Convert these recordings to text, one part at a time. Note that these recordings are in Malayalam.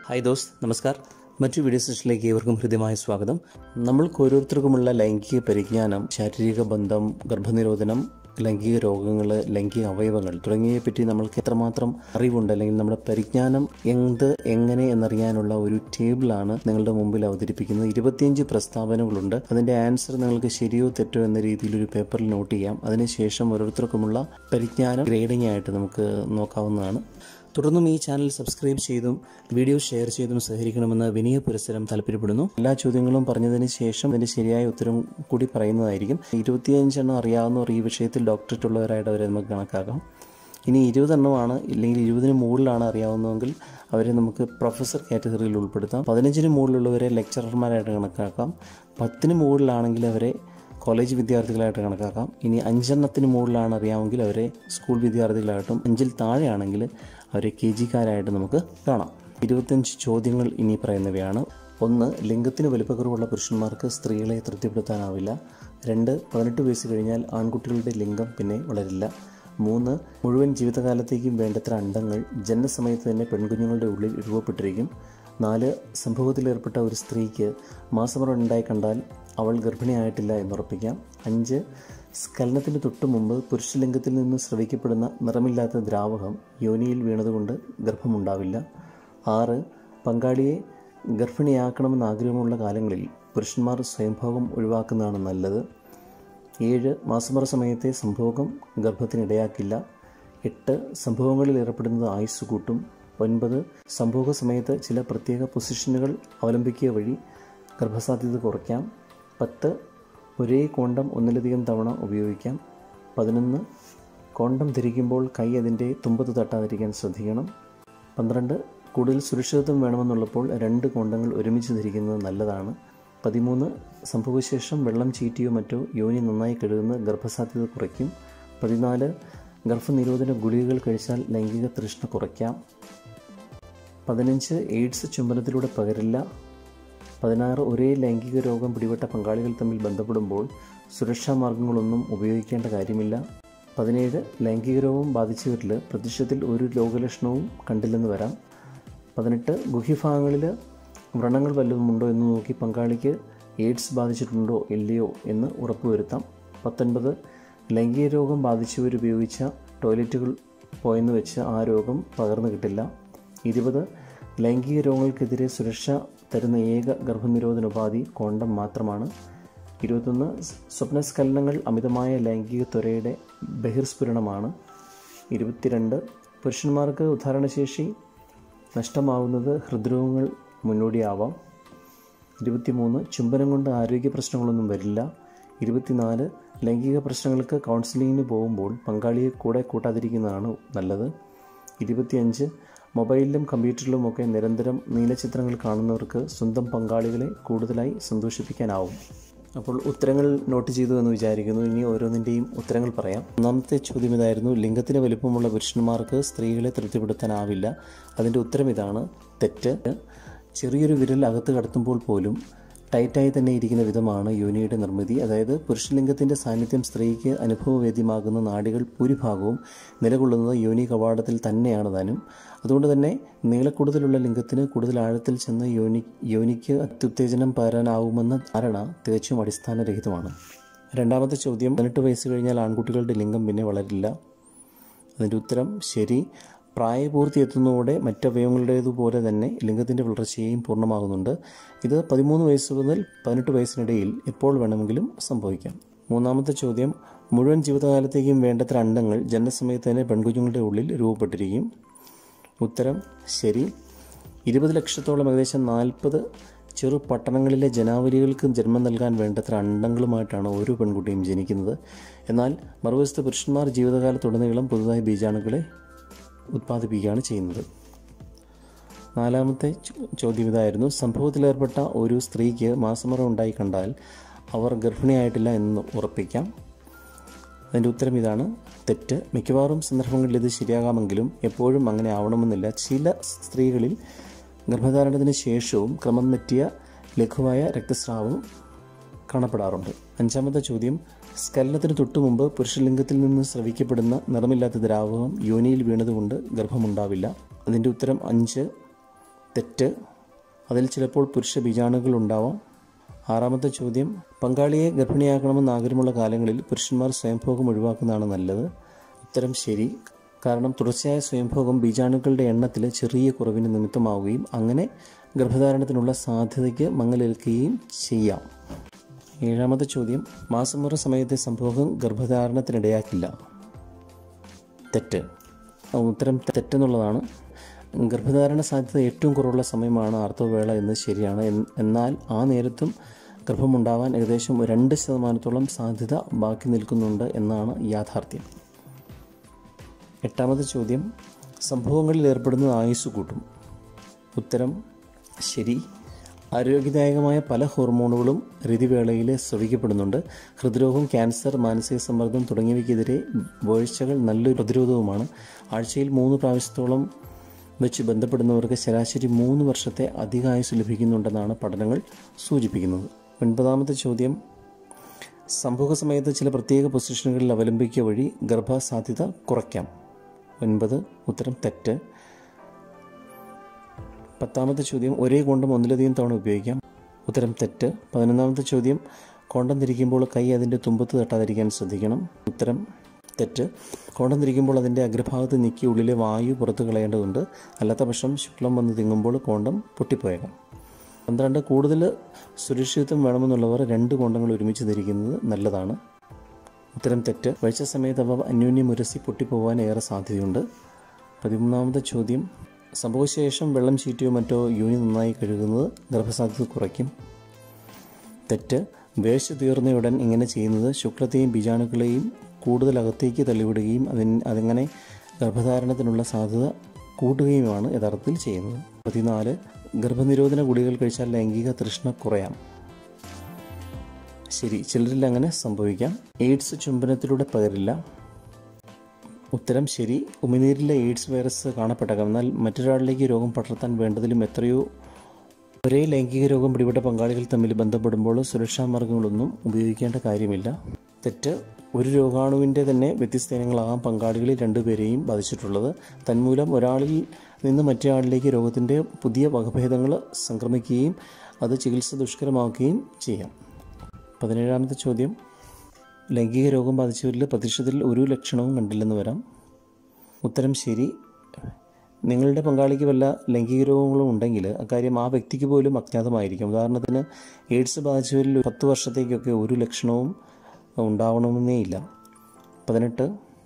ഹായ് ദോസ്ത് നമസ്കാർ മറ്റു വീഡിയോ സെഷനിലേക്ക് ഏവർക്കും ഹൃദ്യമായ സ്വാഗതം നമ്മൾക്ക് ഓരോരുത്തർക്കുമുള്ള ലൈംഗിക പരിജ്ഞാനം ശാരീരിക ബന്ധം ഗർഭനിരോധനം ലൈംഗിക രോഗങ്ങൾ ലൈംഗിക അവയവങ്ങൾ തുടങ്ങിയവയെ പറ്റി നമ്മൾക്ക് എത്രമാത്രം അറിവുണ്ട് അല്ലെങ്കിൽ നമ്മുടെ പരിജ്ഞാനം എന്ത് എങ്ങനെ എന്നറിയാനുള്ള ഒരു ടേബിളാണ് നിങ്ങളുടെ മുമ്പിൽ അവതരിപ്പിക്കുന്നത് ഇരുപത്തിയഞ്ച് പ്രസ്താവനകളുണ്ട് അതിൻ്റെ ആൻസർ നിങ്ങൾക്ക് ശരിയോ തെറ്റോ എന്ന രീതിയിൽ ഒരു പേപ്പറിൽ നോട്ട് ചെയ്യാം അതിനുശേഷം ഓരോരുത്തർക്കുമുള്ള പരിജ്ഞാനം ഗ്രേഡിംഗ് ആയിട്ട് നമുക്ക് നോക്കാവുന്നതാണ് തുടർന്നും ഈ ചാനൽ സബ്സ്ക്രൈബ് ചെയ്തും വീഡിയോ ഷെയർ ചെയ്തും സഹകരിക്കണമെന്ന് വിനയ പുരസ്സരം താല്പര്യപ്പെടുന്നു എല്ലാ ചോദ്യങ്ങളും പറഞ്ഞതിന് ശേഷം അതിന്റെ ശരിയായ ഉത്തരം കൂടി പറയുന്നതായിരിക്കും ഇരുപത്തിയഞ്ചെണ്ണം അറിയാവുന്നവർ ഈ വിഷയത്തിൽ ഡോക്ടറേറ്റ് ഉള്ളവരായിട്ട് അവരെ നമുക്ക് കണക്കാക്കാം ഇനി ഇരുപതെണ്ണമാണ് ഇല്ലെങ്കിൽ ഇരുപതിന് മുകളിലാണ് അറിയാവുന്നതെങ്കിൽ അവരെ നമുക്ക് പ്രൊഫസർ കാറ്റഗറിയിൽ ഉൾപ്പെടുത്താം പതിനഞ്ചിന് മുകളിലുള്ളവരെ ലെക്ചറർമാരായിട്ട് കണക്കാക്കാം പത്തിന് മുകളിലാണെങ്കിൽ അവരെ കോളേജ് വിദ്യാർത്ഥികളായിട്ട് കണക്കാക്കാം ഇനി അഞ്ചെണ്ണത്തിന് മുകളിലാണ് അറിയാമെങ്കിൽ അവരെ സ്കൂൾ വിദ്യാർത്ഥികളായിട്ടും അഞ്ചിൽ താഴെയാണെങ്കിൽ അവരെ കെ ജിക്കാരായിട്ട് നമുക്ക് കാണാം ഇരുപത്തഞ്ച് ചോദ്യങ്ങൾ ഇനി പറയുന്നവയാണ് ഒന്ന് ലിംഗത്തിന് വലിപ്പക്കുറവുള്ള പുരുഷന്മാർക്ക് സ്ത്രീകളെ തൃപ്തിപ്പെടുത്താനാവില്ല രണ്ട് പതിനെട്ട് വയസ്സ് കഴിഞ്ഞാൽ ആൺകുട്ടികളുടെ ലിംഗം പിന്നെ വളരില്ല മൂന്ന് മുഴുവൻ ജീവിതകാലത്തേക്കും വേണ്ടത്ര അണ്ടങ്ങൾ ജനനസമയത്ത് തന്നെ പെൺകുഞ്ഞുങ്ങളുടെ ഉള്ളിൽ രൂപപ്പെട്ടിരിക്കും നാല് സംഭവത്തിലേർപ്പെട്ട ഒരു സ്ത്രീക്ക് മാസമുറ ഉണ്ടായി കണ്ടാൽ അവൾ ഗർഭിണിയായിട്ടില്ല എന്നുറപ്പിക്കാം അഞ്ച് സ്ഖലനത്തിന് തൊട്ടു മുമ്പ് പുരുഷലിംഗത്തിൽ നിന്ന് സ്രവിക്കപ്പെടുന്ന നിറമില്ലാത്ത ദ്രാവകം യോനിയിൽ വീണതുകൊണ്ട് ഗർഭമുണ്ടാവില്ല ആറ് പങ്കാളിയെ ഗർഭിണിയാക്കണമെന്ന് ആഗ്രഹമുള്ള കാലങ്ങളിൽ പുരുഷന്മാർ സ്വയംഭോഗം ഒഴിവാക്കുന്നതാണ് നല്ലത് ഏഴ് മാസമുറ സമയത്തെ സംഭോഗം ഗർഭത്തിനിടയാക്കില്ല എട്ട് സംഭവങ്ങളിൽ ഏർപ്പെടുന്നത് ആയുസ് കൂട്ടും ഒൻപത് സംഭോഗ സമയത്ത് ചില പ്രത്യേക പൊസിഷനുകൾ അവലംബിക്കുക വഴി ഗർഭസാധ്യത കുറയ്ക്കാം പത്ത് ഒരേ കോണ്ടം ഒന്നിലധികം തവണ ഉപയോഗിക്കാം പതിനൊന്ന് കോണ്ടം ധരിക്കുമ്പോൾ കൈ അതിൻ്റെ തുമ്പത്ത് തട്ടാതിരിക്കാൻ ശ്രദ്ധിക്കണം പന്ത്രണ്ട് കൂടുതൽ സുരക്ഷിതത്വം വേണമെന്നുള്ളപ്പോൾ രണ്ട് കോണ്ടങ്ങൾ ഒരുമിച്ച് ധരിക്കുന്നത് നല്ലതാണ് പതിമൂന്ന് സംഭവശേഷം വെള്ളം ചീറ്റിയോ മറ്റോ യോനി നന്നായി കഴുകുന്ന ഗർഭസാധ്യത കുറയ്ക്കും പതിനാല് ഗർഭനിരോധന ഗുളികകൾ കഴിച്ചാൽ ലൈംഗിക തൃഷ്ണ കുറയ്ക്കാം പതിനഞ്ച് എയ്ഡ്സ് ചുംബനത്തിലൂടെ പകരില്ല പതിനാറ് ഒരേ ലൈംഗിക രോഗം പിടിപെട്ട പങ്കാളികൾ തമ്മിൽ ബന്ധപ്പെടുമ്പോൾ സുരക്ഷാ മാർഗങ്ങളൊന്നും ഉപയോഗിക്കേണ്ട കാര്യമില്ല പതിനേഴ് ലൈംഗിക രോഗം ബാധിച്ചവരിൽ പ്രത്യക്ഷത്തിൽ ഒരു രോഗലക്ഷണവും കണ്ടില്ലെന്ന് വരാം പതിനെട്ട് ഗുഹ്യഭാഗങ്ങളിൽ വ്രണങ്ങൾ വല്ലതുമുണ്ടോ എന്ന് നോക്കി പങ്കാളിക്ക് എയ്ഡ്സ് ബാധിച്ചിട്ടുണ്ടോ ഇല്ലയോ എന്ന് ഉറപ്പുവരുത്താം പത്തൊൻപത് ലൈംഗിക രോഗം ബാധിച്ചവരുപയോഗിച്ച ടോയ്ലറ്റുകൾ പോയെന്ന് വെച്ച് ആ രോഗം പകർന്നു കിട്ടില്ല ഇരുപത് ലൈംഗിക രോഗങ്ങൾക്കെതിരെ സുരക്ഷ തരുന്ന ഏക ഗർഭനിരോധന ഉപാധി കോണ്ടം മാത്രമാണ് ഇരുപത്തൊന്ന് സ്വപ്നസ്ഖലനങ്ങൾ അമിതമായ ലൈംഗിക ത്വരയുടെ ബഹിർസ്ഫുരണമാണ് ഇരുപത്തിരണ്ട് പുരുഷന്മാർക്ക് ഉദാഹരണശേഷി നഷ്ടമാവുന്നത് ഹൃദ്രോഗങ്ങൾ മുന്നോടിയാവാം ഇരുപത്തിമൂന്ന് ചുംബനം കൊണ്ട് ആരോഗ്യ പ്രശ്നങ്ങളൊന്നും വരില്ല ഇരുപത്തിനാല് ലൈംഗിക പ്രശ്നങ്ങൾക്ക് കൗൺസിലിങ്ങിന് പോകുമ്പോൾ പങ്കാളിയെ കൂടെ കൂട്ടാതിരിക്കുന്നതാണ് നല്ലത് ഇരുപത്തിയഞ്ച് മൊബൈലിലും കമ്പ്യൂട്ടറിലുമൊക്കെ നിരന്തരം നീലചിത്രങ്ങൾ കാണുന്നവർക്ക് സ്വന്തം പങ്കാളികളെ കൂടുതലായി സന്തോഷിപ്പിക്കാനാവും അപ്പോൾ ഉത്തരങ്ങൾ നോട്ട് ചെയ്തു എന്ന് വിചാരിക്കുന്നു ഇനി ഓരോന്നിൻ്റെയും ഉത്തരങ്ങൾ പറയാം ഒന്നാമത്തെ ചോദ്യം ഇതായിരുന്നു ലിംഗത്തിന് വലിപ്പമുള്ള പുരുഷന്മാർക്ക് സ്ത്രീകളെ തൃപ്തിപ്പെടുത്താനാവില്ല അതിൻ്റെ ഉത്തരം ഇതാണ് തെറ്റ് ചെറിയൊരു വിരൽ അകത്ത് കടത്തുമ്പോൾ പോലും ടൈറ്റായി തന്നെ ഇരിക്കുന്ന വിധമാണ് യോനിയുടെ നിർമ്മിതി അതായത് പുരുഷലിംഗത്തിൻ്റെ സാന്നിധ്യം സ്ത്രീക്ക് അനുഭവവേദ്യമാകുന്ന നാടികൾ ഭൂരിഭാഗവും നിലകൊള്ളുന്നത് യോനി കവാടത്തിൽ തന്നെയാണ് താനും അതുകൊണ്ട് തന്നെ നീളക്കൂടുതലുള്ള ലിംഗത്തിന് കൂടുതൽ ആഴത്തിൽ ചെന്ന് യോനി യോനിക്ക് അത്യുത്തേജനം പകരാനാവുമെന്ന ധാരണ തികച്ചും അടിസ്ഥാനരഹിതമാണ് രണ്ടാമത്തെ ചോദ്യം പതിനെട്ട് വയസ്സ് കഴിഞ്ഞാൽ ആൺകുട്ടികളുടെ ലിംഗം പിന്നെ വളരില്ല അതിൻ്റെ ഉത്തരം ശരി പ്രായപൂർത്തി എത്തുന്നതോടെ മറ്റവയവങ്ങളുടേതുപോലെ തന്നെ ലിംഗത്തിൻ്റെ വളർച്ചയും പൂർണ്ണമാകുന്നുണ്ട് ഇത് പതിമൂന്ന് വയസ്സ് മുതൽ പതിനെട്ട് വയസ്സിനിടയിൽ എപ്പോൾ വേണമെങ്കിലും സംഭവിക്കാം മൂന്നാമത്തെ ചോദ്യം മുഴുവൻ ജീവിതകാലത്തേക്കും വേണ്ടത്ര അണ്ടങ്ങൾ ജനനസമയത്ത് തന്നെ പെൺകുഞ്ഞുങ്ങളുടെ ഉള്ളിൽ രൂപപ്പെട്ടിരിക്കും ഉത്തരം ശരി ഇരുപത് ലക്ഷത്തോളം ഏകദേശം നാൽപ്പത് ചെറു പട്ടണങ്ങളിലെ ജനാവലികൾക്ക് ജന്മം നൽകാൻ വേണ്ടത്ര അണ്ടങ്ങളുമായിട്ടാണ് ഓരോ പെൺകുട്ടിയും ജനിക്കുന്നത് എന്നാൽ മറുവശത്ത് പുരുഷന്മാർ ജീവിതകാലത്തുടനീളം പുതുതായി ബീജാണുക്കളെ ഉത്പാദിപ്പിക്കുകയാണ് ചെയ്യുന്നത് നാലാമത്തെ ചോദ്യം ഇതായിരുന്നു സംഭവത്തിലേർപ്പെട്ട ഒരു സ്ത്രീക്ക് മാസമുറ ഉണ്ടായി കണ്ടാൽ അവർ ഗർഭിണിയായിട്ടില്ല എന്ന് ഉറപ്പിക്കാം അതിൻ്റെ ഉത്തരം ഇതാണ് തെറ്റ് മിക്കവാറും സന്ദർഭങ്ങളിൽ ഇത് ശരിയാകാമെങ്കിലും എപ്പോഴും അങ്ങനെ ആവണമെന്നില്ല ചില സ്ത്രീകളിൽ ഗർഭധാരണത്തിന് ശേഷവും ക്രമം തെറ്റിയ ലഘുവായ രക്തസ്രാവം കാണപ്പെടാറുണ്ട് അഞ്ചാമത്തെ ചോദ്യം സ്കലനത്തിന് തൊട്ടു മുമ്പ് പുരുഷലിംഗത്തിൽ നിന്ന് സ്രവിക്കപ്പെടുന്ന നിറമില്ലാത്ത ദ്രാവകം യോനിയിൽ വീണതുകൊണ്ട് ഗർഭമുണ്ടാവില്ല അതിൻ്റെ ഉത്തരം അഞ്ച് തെറ്റ് അതിൽ ചിലപ്പോൾ പുരുഷ ബീജാണുക്കൾ ഉണ്ടാവാം ആറാമത്തെ ചോദ്യം പങ്കാളിയെ ഗർഭിണിയാക്കണമെന്ന് ആഗ്രഹമുള്ള കാലങ്ങളിൽ പുരുഷന്മാർ സ്വയംഭോഗം ഒഴിവാക്കുന്നതാണ് നല്ലത് ഉത്തരം ശരി കാരണം തുടർച്ചയായ സ്വയംഭോഗം ബീജാണുക്കളുടെ എണ്ണത്തിൽ ചെറിയ കുറവിന് നിമിത്തമാവുകയും അങ്ങനെ ഗർഭധാരണത്തിനുള്ള സാധ്യതയ്ക്ക് മങ്ങലേൽക്കുകയും ചെയ്യാം ഏഴാമത്തെ ചോദ്യം മാസമുറ സമയത്തെ സംഭോഗം ഗർഭധാരണത്തിനിടയാക്കില്ല തെറ്റ് ഉത്തരം തെറ്റെന്നുള്ളതാണ് ഗർഭധാരണ സാധ്യത ഏറ്റവും കുറവുള്ള സമയമാണ് ആർത്തവവേള എന്ന് ശരിയാണ് എൻ- എന്നാൽ ആ നേരത്തും ഗർഭമുണ്ടാവാൻ ഏകദേശം രണ്ട് ശതമാനത്തോളം സാധ്യത ബാക്കി നിൽക്കുന്നുണ്ട് എന്നാണ് യാഥാർത്ഥ്യം എട്ടാമത്തെ ചോദ്യം സംഭവങ്ങളിൽ ഏർപ്പെടുന്നത് ആയുസ് കൂട്ടും ഉത്തരം ശരി ആരോഗ്യദായകമായ പല ഹോർമോണുകളും ഋതുവേളയിൽ സ്രവിക്കപ്പെടുന്നുണ്ട് ഹൃദ്രോഗം ക്യാൻസർ മാനസിക സമ്മർദ്ദം തുടങ്ങിയവയ്ക്കെതിരെ വീഴ്ചകൾ നല്ലൊരു പ്രതിരോധവുമാണ് ആഴ്ചയിൽ മൂന്ന് പ്രാവശ്യത്തോളം വെച്ച് ബന്ധപ്പെടുന്നവർക്ക് ശരാശരി മൂന്ന് വർഷത്തെ അധികായുസ് ലഭിക്കുന്നുണ്ടെന്നാണ് പഠനങ്ങൾ സൂചിപ്പിക്കുന്നത് ഒൻപതാമത്തെ ചോദ്യം സംഭവ സമയത്ത് ചില പ്രത്യേക പൊസിഷനുകളിൽ അവലംബിക്കുക വഴി ഗർഭസാധ്യത കുറയ്ക്കാം ഒൻപത് ഉത്തരം തെറ്റ് പത്താമത്തെ ചോദ്യം ഒരേ കോണ്ടം ഒന്നിലധികം തവണ ഉപയോഗിക്കാം ഉത്തരം തെറ്റ് പതിനൊന്നാമത്തെ ചോദ്യം കോണ്ടം തിരിക്കുമ്പോൾ കൈ അതിൻ്റെ തുമ്പത്ത് തട്ടാതിരിക്കാൻ ശ്രദ്ധിക്കണം ഉത്തരം തെറ്റ് കോണ്ടം തിരിക്കുമ്പോൾ അതിൻ്റെ അഗ്രഭാഗത്ത് നീക്കി ഉള്ളിലെ വായു പുറത്തു കളയേണ്ടതുണ്ട് അല്ലാത്ത പക്ഷം ശുക്ലം വന്ന് തിങ്ങുമ്പോൾ കോണ്ടം പൊട്ടിപ്പോയേക്കാം പന്ത്രണ്ട് കൂടുതൽ സുരക്ഷിതത്വം വേണമെന്നുള്ളവർ രണ്ട് കോണ്ടങ്ങൾ ഒരുമിച്ച് ധരിക്കുന്നത് നല്ലതാണ് ഉത്തരം തെറ്റ് വഴിച്ച സമയത്ത് അവ അന്യോന്യം ഉരസി പൊട്ടിപ്പോകാൻ ഏറെ സാധ്യതയുണ്ട് പതിമൂന്നാമത്തെ ചോദ്യം സംഭവശേഷം വെള്ളം ചീറ്റിയോ മറ്റോ യൂനി നന്നായി കഴുകുന്നത് ഗർഭസാധ്യത കുറയ്ക്കും തെറ്റ് വേസ്റ്റ് തീർന്നയുടൻ ഇങ്ങനെ ചെയ്യുന്നത് ശുക്ലത്തെയും ബീജാണുക്കളെയും കൂടുതൽ അകത്തേക്ക് തള്ളിവിടുകയും അതിന് അതങ്ങനെ ഗർഭധാരണത്തിനുള്ള സാധ്യത കൂട്ടുകയുമാണ് യഥാർത്ഥത്തിൽ ചെയ്യുന്നത് പതിനാല് ഗർഭനിരോധന ഗുളികൾ കഴിച്ചാൽ ലൈംഗിക തൃഷ്ണ കുറയാം ശരി ചിലരിൽ അങ്ങനെ സംഭവിക്കാം എയ്ഡ്സ് ചുംബനത്തിലൂടെ പകരില്ല ഉത്തരം ശരി ഉമിനീരിലെ എയ്ഡ്സ് വൈറസ് കാണപ്പെട്ടേക്കാം എന്നാൽ മറ്റൊരാളിലേക്ക് രോഗം പടർത്താൻ വേണ്ടതിലും എത്രയോ ഒരേ ലൈംഗിക രോഗം പിടിപെട്ട പങ്കാളികൾ തമ്മിൽ ബന്ധപ്പെടുമ്പോൾ സുരക്ഷാ മാർഗങ്ങളൊന്നും ഉപയോഗിക്കേണ്ട കാര്യമില്ല തെറ്റ് ഒരു രോഗാണുവിൻ്റെ തന്നെ വ്യത്യസ്ത ഇനങ്ങളാകാം പങ്കാളികളിൽ രണ്ടുപേരെയും ബാധിച്ചിട്ടുള്ളത് തന്മൂലം ഒരാളിൽ നിന്ന് മറ്റേയാളിലേക്ക് രോഗത്തിൻ്റെ പുതിയ വകഭേദങ്ങൾ സംക്രമിക്കുകയും അത് ചികിത്സ ദുഷ്കരമാക്കുകയും ചെയ്യാം പതിനേഴാമത്തെ ചോദ്യം ലൈംഗിക രോഗം ബാധിച്ചവരിൽ പ്രത്യക്ഷത്തിൽ ഒരു ലക്ഷണവും കണ്ടില്ലെന്ന് വരാം ഉത്തരം ശരി നിങ്ങളുടെ പങ്കാളിക്ക് വല്ല ലൈംഗിക രോഗങ്ങളും ഉണ്ടെങ്കിൽ അക്കാര്യം ആ വ്യക്തിക്ക് പോലും അജ്ഞാതമായിരിക്കും ഉദാഹരണത്തിന് എയ്ഡ്സ് ബാധിച്ചവരിൽ ഒരു പത്ത് വർഷത്തേക്കൊക്കെ ഒരു ലക്ഷണവും ഉണ്ടാവണമെന്നേ ഇല്ല പതിനെട്ട്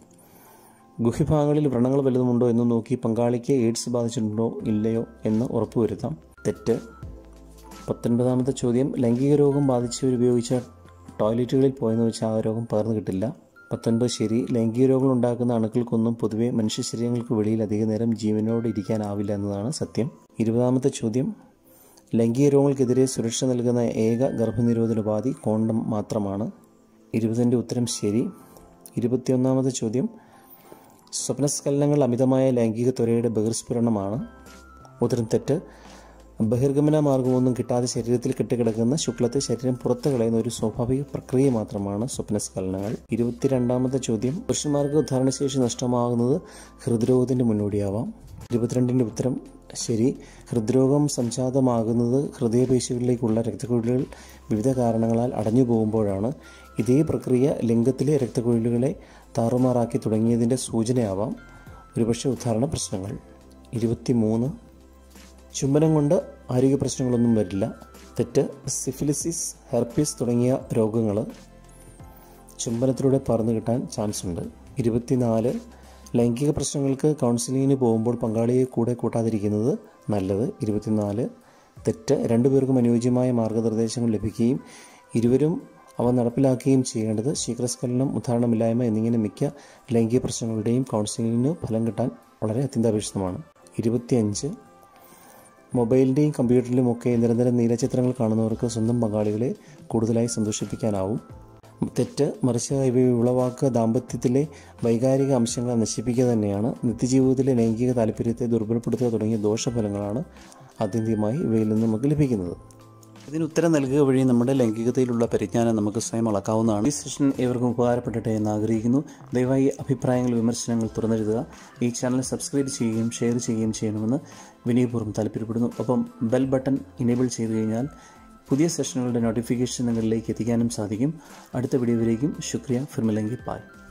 ഗുഹ്യഭാഗങ്ങളിൽ വ്രണങ്ങൾ വല്ലതുമുണ്ടോ എന്ന് നോക്കി പങ്കാളിക്ക് എയ്ഡ്സ് ബാധിച്ചിട്ടുണ്ടോ ഇല്ലയോ എന്ന് ഉറപ്പുവരുത്താം തെറ്റ് പത്തൊൻപതാമത്തെ ചോദ്യം ലൈംഗിക രോഗം ബാധിച്ചവർ ഉപയോഗിച്ച ടോയ്ലറ്റുകളിൽ പോയെന്ന് വെച്ചാൽ ആ രോഗം പകർന്നു കിട്ടില്ല പത്തൊൻപത് ശരി ലൈംഗിക രോഗങ്ങൾ ഉണ്ടാക്കുന്ന അണുക്കൾക്കൊന്നും പൊതുവെ മനുഷ്യ ശരീരങ്ങൾക്ക് വെളിയിൽ അധിക നേരം ജീവനോട് ഇരിക്കാനാവില്ല എന്നതാണ് സത്യം ഇരുപതാമത്തെ ചോദ്യം ലൈംഗിക രോഗങ്ങൾക്കെതിരെ സുരക്ഷ നൽകുന്ന ഏക ഗർഭനിരോധന ഉപാധി കോണ്ടം മാത്രമാണ് ഇരുപതിൻ്റെ ഉത്തരം ശരി ഇരുപത്തിയൊന്നാമത്തെ ചോദ്യം സ്വപ്നസ്ഖലനങ്ങൾ അമിതമായ ലൈംഗിക ത്വരയുടെ ബഹിർസ്ഫുരണമാണ് ഉത്തരം തെറ്റ് ബഹിർഗമന മാർഗമൊന്നും കിട്ടാതെ ശരീരത്തിൽ കെട്ടിക്കിടക്കുന്ന ശുക്ലത്തെ ശരീരം പുറത്തു കളയുന്ന ഒരു സ്വാഭാവിക പ്രക്രിയ മാത്രമാണ് സ്വപ്നസ്ഖലനങ്ങൾ ഇരുപത്തിരണ്ടാമത്തെ ചോദ്യം പുരുഷന്മാർക്ക് ധാരണശേഷി നഷ്ടമാകുന്നത് ഹൃദ്രോഗത്തിന്റെ മുന്നോടിയാവാം ഇരുപത്തിരണ്ടിൻ്റെ ഉത്തരം ശരി ഹൃദ്രോഗം സംജാതമാകുന്നത് ഹൃദയപേശികളിലേക്കുള്ള രക്തക്കുഴലുകൾ വിവിധ കാരണങ്ങളാൽ അടഞ്ഞു പോകുമ്പോഴാണ് ഇതേ പ്രക്രിയ ലിംഗത്തിലെ രക്തക്കുഴലുകളെ താറുമാറാക്കി തുടങ്ങിയതിൻ്റെ സൂചനയാവാം ഒരുപക്ഷെ ഉദാഹരണ പ്രശ്നങ്ങൾ ഇരുപത്തിമൂന്ന് ചുംബനം കൊണ്ട് ആരോഗ്യ പ്രശ്നങ്ങളൊന്നും വരില്ല തെറ്റ് സിഫിലിസിസ് ഹെർപ്പിസ് തുടങ്ങിയ രോഗങ്ങൾ ചുംബനത്തിലൂടെ പറന്നു കിട്ടാൻ ചാൻസ് ഉണ്ട് ഇരുപത്തിനാല് ലൈംഗിക പ്രശ്നങ്ങൾക്ക് കൗൺസിലിങ്ങിന് പോകുമ്പോൾ പങ്കാളിയെ കൂടെ കൂട്ടാതിരിക്കുന്നത് നല്ലത് ഇരുപത്തിനാല് തെറ്റ് രണ്ടുപേർക്കും അനുയോജ്യമായ മാർഗനിർദ്ദേശങ്ങൾ ലഭിക്കുകയും ഇരുവരും അവ നടപ്പിലാക്കുകയും ചെയ്യേണ്ടത് ശീഘ്രസ്ഖലനം ഉദാഹരണമില്ലായ്മ എന്നിങ്ങനെ മിക്ക ലൈംഗിക പ്രശ്നങ്ങളുടെയും കൗൺസിലിങ്ങിന് ഫലം കിട്ടാൻ വളരെ അത്യന്താപേക്ഷിതമാണ് ഇരുപത്തിയഞ്ച് മൊബൈലിൻ്റെയും കമ്പ്യൂട്ടറിലും ഒക്കെ നിരന്തരം നീലചിത്രങ്ങൾ കാണുന്നവർക്ക് സ്വന്തം പങ്കാളികളെ കൂടുതലായി സന്തോഷിപ്പിക്കാനാവും തെറ്റ് മറിച്ച് ഇവ ഉളവാക്കുക ദാമ്പത്യത്തിലെ വൈകാരിക അംശങ്ങളെ നശിപ്പിക്കുക തന്നെയാണ് നിത്യജീവിതത്തിലെ ലൈംഗിക താല്പര്യത്തെ ദുർബലപ്പെടുത്തുക തുടങ്ങിയ ദോഷഫലങ്ങളാണ് ആത്യന്തികമായി ഇവയിൽ നിന്ന് നമുക്ക് ലഭിക്കുന്നത് ഇതിന് ഉത്തരം നൽകുക വഴി നമ്മുടെ ലൈംഗികതയിലുള്ള പരിജ്ഞാനം നമുക്ക് സ്വയം അളക്കാവുന്നതാണ് ഈ സെഷൻ ഏവർക്കും ഉപകാരപ്പെടട്ടെ എന്ന് ആഗ്രഹിക്കുന്നു ദയവായി അഭിപ്രായങ്ങൾ വിമർശനങ്ങൾ തുറന്നെഴുതുക ഈ ചാനൽ സബ്സ്ക്രൈബ് ചെയ്യുകയും ഷെയർ ചെയ്യുകയും ചെയ്യണമെന്ന് വിനയപൂർവ്വം താല്പര്യപ്പെടുന്നു ഒപ്പം ബെൽ ബട്ടൺ ഇനേബിൾ ചെയ്തു കഴിഞ്ഞാൽ പുതിയ സെഷനുകളുടെ നോട്ടിഫിക്കേഷൻ നിങ്ങളിലേക്ക് എത്തിക്കാനും സാധിക്കും അടുത്ത വീഡിയോയിലേക്കും ശുക്രിയ ഫിർമിലെങ്കി പായ്